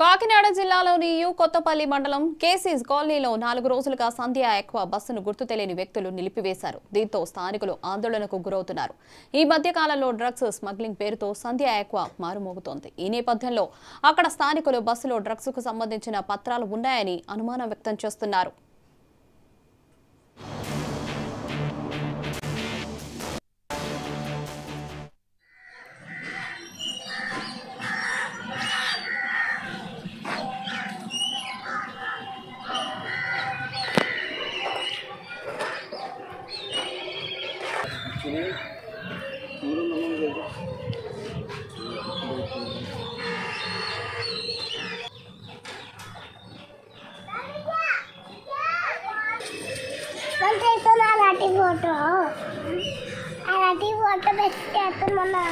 కాకినాడ జిల్లాలోని యు కొత్తపల్లి మండలం కేసీస్ కాలనీలో నాలుగు రోజులుగా సంధ్య ఎక్వా బస్సును గుర్తు తెలియని వ్యక్తులు నిలిపివేశారు దీంతో స్థానికులు ఆందోళనకు గురవుతున్నారు ఈ మధ్య కాలంలో డ్రగ్స్ స్మగ్లింగ్ పేరుతో సంధ్య ఎక్వా మారుమోగుతోంది ఈ నేపథ్యంలో అక్కడ స్థానికులు బస్సులో డ్రగ్స్ కు సంబంధించిన పత్రాలు ఉన్నాయని అనుమానం వ్యక్తం చేస్తున్నారు మనం చేస్తున్న అలాంటి ఫోటో అలాంటి ఫోటో పెట్టి చేస్తున్నా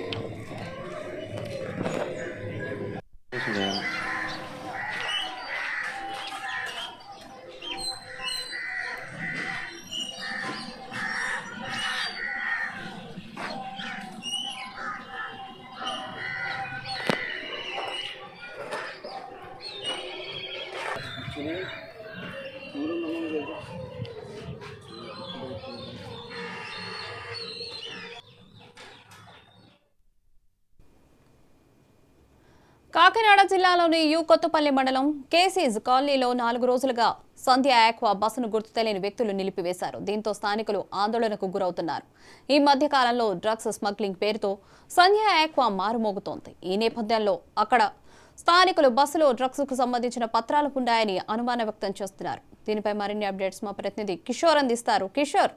కాకినాడ జిల్లాలోని యు కొత్తపల్లి మండలం కేసీస్ కాలనీలో నాలుగు రోజులుగా సంధ్య ఆక్వా బస్సును గుర్తు తెలియని వ్యక్తులు నిలిపివేశారు దీంతో స్థానికులు ఆందోళనకు గురవుతున్నారు ఈ మధ్య కాలంలో డ్రగ్స్ స్మగ్లింగ్ పేరుతో సంధ్య ఆక్వా మారుమోగుతోంది ఈ నేపథ్యంలో అక్కడ స్థానికులు బస్సులో డ్రగ్స్ కు సంబంధించిన పత్రాలు ఉన్నాయని అనుమానం వ్యక్తం చేస్తున్నారు దీనిపై మరిన్ని అప్డేట్స్ మా ప్రతినిధి కిషోర్ అందిస్తారు కిషోర్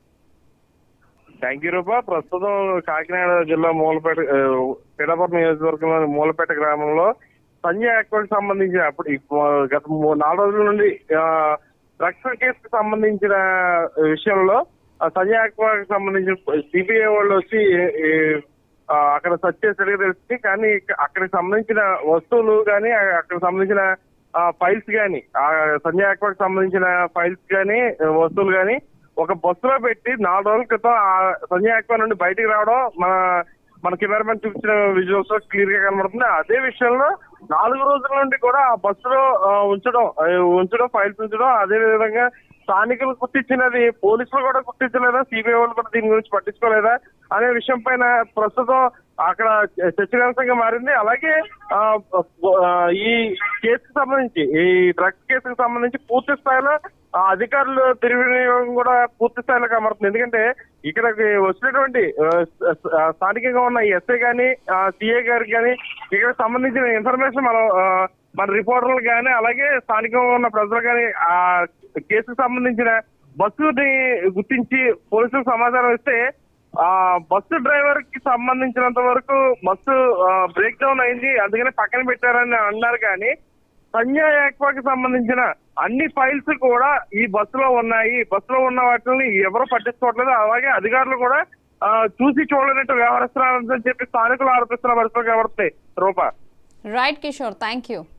థ్యాంక్ యూ రూపా ప్రస్తుతం కాకినాడ జిల్లా మూలపేట ఆ, పిఠాపురం నియోజకవర్గంలోని మూలపేట గ్రామంలో సంజయ్ యాక్వల్కి సంబంధించిన అప్పుడు ఇప్పు- గత మూ- నాలుగు రోజుల నుండి డ్రగ్స్ కేసుకు సంబంధించిన విషయంలో ఆ సంజయ్ యాక్వాకి సంబంధించిన సిబిఐ వాళ్ళు వచ్చి ఈ, ఆ, అక్కడ సర్చ్ చేసినట్టుగా తెలిసింది కానీ ఇక- అక్కడికి సంబంధించిన వస్తువులు కానీ అక్కడికి సంబంధించిన ఫైల్స్ కానీ ఆ సంజయ్ యాక్వాకి సంబంధించిన ఫైల్స్ కానీ వస్తువులు కానీ ఒక బస్సులో పెట్టి నాలుగు రోజుల క్రితం ఆ సంజయ్ యాక్వా నుండి బయటికి రావడం మన మన కెమెరామెన్ చూపించిన విజువల్స్ లో క్లియర్ గా కనబడుతుంది అదే విషయంలో నాలుగు రోజుల నుండి కూడా ఆ బస్సులో ఆ, ఉంచడం ఆ, ఉంచడం ఫైల్స్ ఉంచడం అదే విధంగా స్థానికులు గుర్తించినది పోలీసులు కూడా గుర్తించలేదా సిబిఐ వాళ్ళు కూడా దీని గురించి పట్టించుకోలేదా అనే విషయం పైన ప్రస్తుతం అక్కడ చర్చనీయాంశంగా మారింది అలాగే ఆ, ఆ, ఈ కేసుకు సంబంధించి ఈ డ్రగ్స్ కేసుకు సంబంధించి పూర్తి స్థాయిలో ఆ అధికారులు దుర్వినియోగం కూడా పూర్తి స్థాయిలో కనబడుతుంది ఎందుకంటే ఇక్కడికి వచ్చినటువంటి ఆ, ఆ, స్థానికంగా ఉన్న ఎస్ఐ గాని సిఐ గారికి కానీ ఇక్కడ సంబంధించిన ఇన్ఫర్మేషన్ మనం ఆ, మన రిపోర్టర్లు కానీ అలాగే స్థానికంగా ఉన్న ప్రజలు కానీ ఆ కేసుకు సంబంధించిన బస్సుని గుర్తించి పోలీసులకు సమాచారం ఇస్తే ఆ బస్సు డ్రైవర్ కి సంబంధించినంత వరకు బస్సు బ్రేక్ డౌన్ అయింది అందుకనే పక్కన పెట్టారని అన్నారు కానీ సంజయ్ యాక్వాకి సంబంధించిన అన్ని ఫైల్స్ కూడా ఈ బస్సులో ఉన్నాయి బస్సులో ఉన్న వాటిని ఎవరు పట్టించుకోవట్లేదు అలాగే అధికారులు కూడా ఆ, చూసి చూడలేనట్టు వ్యవహరిస్తున్నారని చెప్పి స్థానికులు ఆరోపిస్తున్న పరిస్థితులు కనబడుతాయి Roopa right Kishore thank you